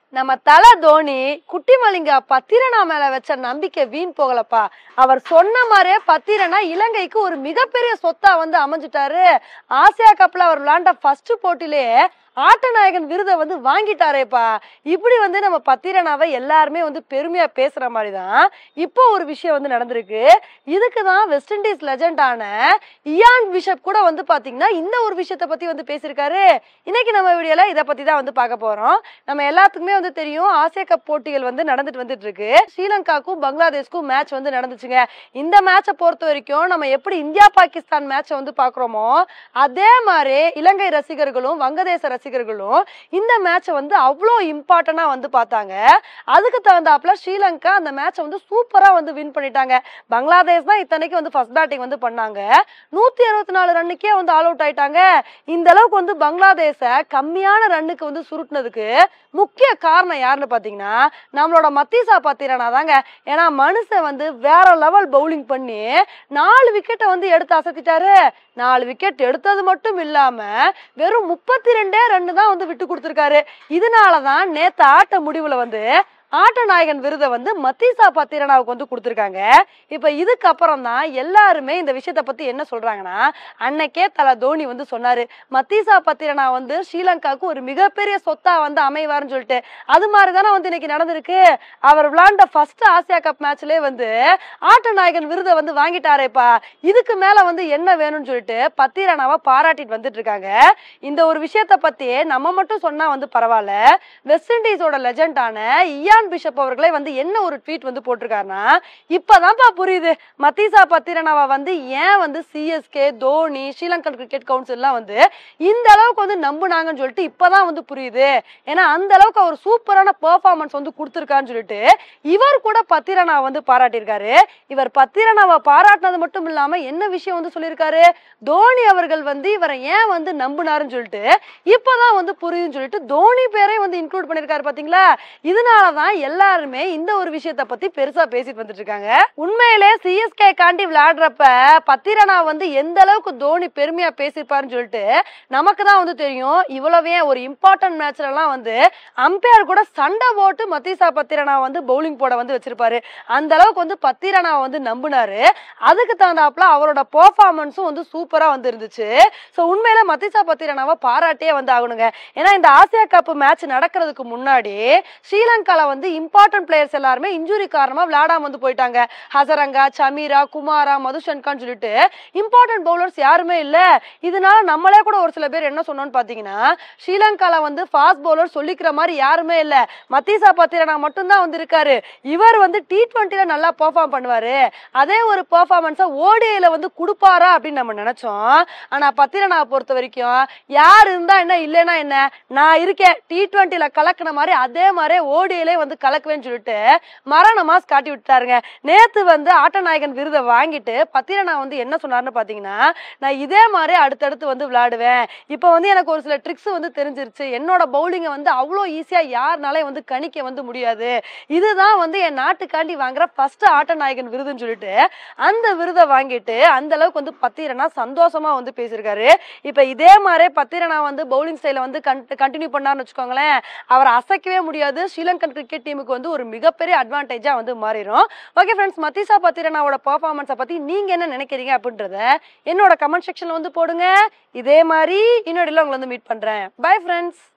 நம்ம தல தோனி குட்டிமலிங்க பத்திரனா மேல வச்ச நம்பிக்கை வீண் போகலப்பா அவர் சொன்ன மாதிரியே பத்திரனா இலங்கைக்கு ஒரு மிகப்பெரிய சொத்தா வந்து அமைஞ்சிட்டாரு ஆசியா கப்ல அவர் விளையாண்ட ஃபர்ஸ்ட் போட்டிலேயே ஆட்டநாயகன் விருதை வந்து வாங்கிட்டாரேப்பா இப்படி வந்து நம்ம பத்திரனாவை எல்லாருமே வந்து பெருமையா பேசுற மாதிரி தான் இப்போ ஒரு விஷயம் வந்து நடந்திருக்கு இதுக்கு தான் வெஸ்ட் இண்டீஸ் லெஜெண்டான இயான் பிஷப் கூட வந்து பாத்தீங்கன்னா இந்த ஒரு விஷயத்த பத்தி வந்து பேசியிருக்காரு இன்னைக்கு நம்ம வீடியோல இதை பத்தி தான் வந்து பார்க்க போறோம் நம்ம எல்லாத்துக்குமே வந்து தெரியும் ஆசிய கப் போட்டிகள் வந்து நடந்துட்டு வந்துட்டு இருக்கு ஸ்ரீலங்காக்கும் பங்களாதேஷ்க்கும் மேட்ச் வந்து நடந்துச்சுங்க இந்த மேட்சை பொறுத்த வரைக்கும் நம்ம எப்படி இந்தியா பாகிஸ்தான் மேட்சை வந்து பாக்குறோமோ அதே மாதிரி இலங்கை ரசிகர்களும் வங்கதேச ரசிகர்களும் இந்த மேட்சை வந்து அவ்வளோ இம்பார்ட்டண்டா வந்து பார்த்தாங்க அதுக்கு தகுந்தாப்புல ஸ்ரீலங்கா அந்த மேட்சை வந்து சூப்பரா வந்து வின் பண்ணிட்டாங்க பங்களாதேஷ் தான் இத்தனைக்கு வந்து ஃபர்ஸ்ட் பேட்டிங் வந்து பண்ணாங்க நூத்தி அறுபத்தி நாலு ரன்னுக்கே வந்து ஆல் அவுட் ஆயிட்டாங்க இந்த அளவுக்கு வந்து பங்களாதேஷ கம்மியான ரன்னுக்கு வந்து சுருட்டினதுக்கு முக்கிய காரணம் யாருன்னு பாத்தீங்கன்னா நம்மளோட மத்தீசா பாத்திரனா தாங்க ஏன்னா மனுஷன் வந்து வேற லெவல் பவுலிங் பண்ணி நாலு விக்கெட்டை வந்து எடுத்து அசத்திட்டாரு நாலு விக்கெட் எடுத்தது மட்டும் இல்லாம வெறும் முப்பத்தி ரெண்டே ரன்னு தான் வந்து விட்டு கொடுத்துருக்காரு இதனாலதான் நேத்து ஆட்ட முடிவுல வந்து ஆட்ட நாயகன் விருதை வந்து மத்தீசா பத்திரனாவுக்கு வந்து கொடுத்துருக்காங்க இப்ப இதுக்கப்புறம் தான் எல்லாருமே இந்த விஷயத்த பத்தி என்ன சொல்றாங்கன்னா அன்னைக்கே தல தோனி வந்து சொன்னாரு மத்தீசா பத்திரனா வந்து ஸ்ரீலங்காவுக்கு ஒரு மிகப்பெரிய சொத்தா வந்து அமைவார்னு சொல்லிட்டு அது மாதிரி தானே வந்து இன்னைக்கு நடந்திருக்கு அவர் விளையாண்ட ஃபர்ஸ்ட் ஆசியா கப் மேட்ச்லயே வந்து ஆட்ட நாயகன் விருதை வந்து வாங்கிட்டாரேப்பா இதுக்கு மேல வந்து என்ன வேணும்னு சொல்லிட்டு பத்திரனாவை பாராட்டிட்டு வந்துட்டு இருக்காங்க இந்த ஒரு விஷயத்த பத்தி நம்ம மட்டும் சொன்னா வந்து பரவாயில்ல வெஸ்ட் இண்டீஸோட லெஜெண்டான இயான் பிஷப் அவர்களே வந்து என்ன ஒரு ட்வீட் வந்து போட்டிருக்காருன்னா இப்பதான்ப்பா புரியுது மத்தீசா பத்திரனாவை வந்து ஏன் வந்து CSK Dhoni Sri Lankan cricket council எல்லாம் வந்து இந்த அளவுக்கு வந்து நம்புனாங்கன்னு சொல்லிட்டு இப்பதான் வந்து புரியுது ஏன்னா அந்த அளவுக்கு அவர் சூப்பரான பெர்ஃபார்மன்ஸ் வந்து கொடுத்துருக்கான்னு சொல்லிட்டு இவர் கூட பத்திரனாவை வந்து பாராட்டியிருக்காரு இவர் பத்திரனாவை பாராட்டினது மட்டும் இல்லாம என்ன விஷயம் வந்து சொல்லியிருக்காரு தோனி அவர்கள் வந்து இவரை ஏன் வந்து நம்புனாருன்னு சொல்லிட்டு இப்பதான் வந்து புரியுதுன்னு சொல்லிட்டு தோனி பேரே வந்து இன்க்ளூட் பண்ணிருக்காரு பாத்தீங்களா இதனாலதான் எல்லாருமே இந்த ஒரு விஷயத்த பத்தி பெருசா பேசிட்டு வந்துட்டு இருக்காங்க உண்மையிலே சிஎஸ்கே காண்டி விளையாடுறப்ப பத்திரனா வந்து எந்த அளவுக்கு தோனி பெருமையா பேசியிருப்பாருன்னு சொல்லிட்டு நமக்கு தான் வந்து தெரியும் இவ்வளவே ஒரு இம்பார்ட்டன்ட் மேட்ச்ல எல்லாம் வந்து அம்பையர் கூட சண்டை போட்டு மத்தீசா பத்திரனா வந்து பவுலிங் போட வந்து வச்சிருப்பாரு அந்த அளவுக்கு வந்து பத்திரனா வந்து நம்புனாரு அதுக்கு தகுந்தாப்புல அவரோட பெர்ஃபார்மன்ஸும் வந்து சூப்பரா வந்து இருந்துச்சு ஸோ உண்மையில மத்திசா பத்திரனாவை பாராட்டே வந்து ஆகணுங்க ஏன்னா இந்த ஆசியா கப் மேட்ச் நடக்கிறதுக்கு முன்னாடி ஸ்ரீலங்கால வந்து இம்பார்ட்டன்ட் பிளேயர்ஸ் எல்லாருமே இன்ஜுரி காரணமா விளையாடாம வந்து போயிட்டாங்க ஹசரங்கா சமீரா குமாரா மதுஷன்கான்னு சொல்லிட்டு இம்பார்ட்டன்ட் பவுலர்ஸ் யாருமே இல்ல இதனால நம்மளே கூட ஒரு சில பேர் என்ன சொன்னோம்னு பாத்தீங்கன்னா ஸ்ரீலங்கால வந்து ஃபாஸ்ட் பவுலர் சொல்லிக்கிற மாதிரி யாருமே இல்ல மத்தீசா பத்திரனா மட்டும்தான் வந்து இருக்காரு இவர் வந்து டி ட்வெண்ட்டில நல்லா பெர்ஃபார்ம் பண்ணுவாரு அதே ஒரு பெர்ஃபார்மன்ஸை ஓடிஐல வந்து கொடுப்பாரா அப்படின்னு நம்ம நினைச்சோம் ஆனா பத்திரனாவை பொறுத்த வரைக்கும் யார் இருந்தா என்ன இல்லைன்னா என்ன நான் இருக்கேன் டி ட்வெண்ட்டில கலக்கின மாதிரி அதே மாதிரி ஓடியிலே வந்து கலக்குவேன்னு சொல்லிட்டு மரண மாஸ் காட்டி விட்டாருங்க நேத்து வந்து ஆட்டநாயகன் விருதை வாங்கிட்டு பத்திரனா வந்து என்ன சொன்னாருன்னு பாத்தீங்கன்னா நான் இதே மாதிரி அடுத்தடுத்து வந்து விளையாடுவேன் இப்போ வந்து எனக்கு ஒரு சில ட்ரிக்ஸ் வந்து தெரிஞ்சிருச்சு என்னோட பவுலிங்கை வந்து அவ்வளோ ஈஸியா யாருனாலே வந்து கணிக்க வந்து முடியாது இதுதான் வந்து என் நாட்டுக்காண்டி வாங்குற ஃபர்ஸ்ட் ஆட்டநாயகன் விருதுன்னு சொல்லிட்டு அந்த விருதை வாங்கிட்டு அந்த அளவுக்கு வந்து பத்திரனா சந்தோஷமா வந்து பேசியிருக்காரு இப்ப இதே மாதிரி பத்திரனா வந்து பவுலிங் ஸ்டைல வந்து கண்டினியூ பண்ணாருன்னு வச்சுக்கோங்களேன் அவர் அசைக்கவே முடியாது ஸ்ரீலங்கன் கிரிக்கெட் டீமுக்கு வந்து ஒரு மிகப்பெரிய அட்வான்டேஜா வந்து மாறிடும் ஓகே ஃப்ரெண்ட்ஸ் மத்திசா பத்திரனாவோட பெர்ஃபார்மன்ஸை பத்தி நீங்க என்ன நினைக்கிறீங்க அப்படின்றத என்னோட கமெண்ட் செக்ஷன்ல வந்து போடுங்க இதே மாதிரி இன்னொரு உங்களை வந்து மீட் பண்றேன் பை ஃப்ரெண்ட்ஸ்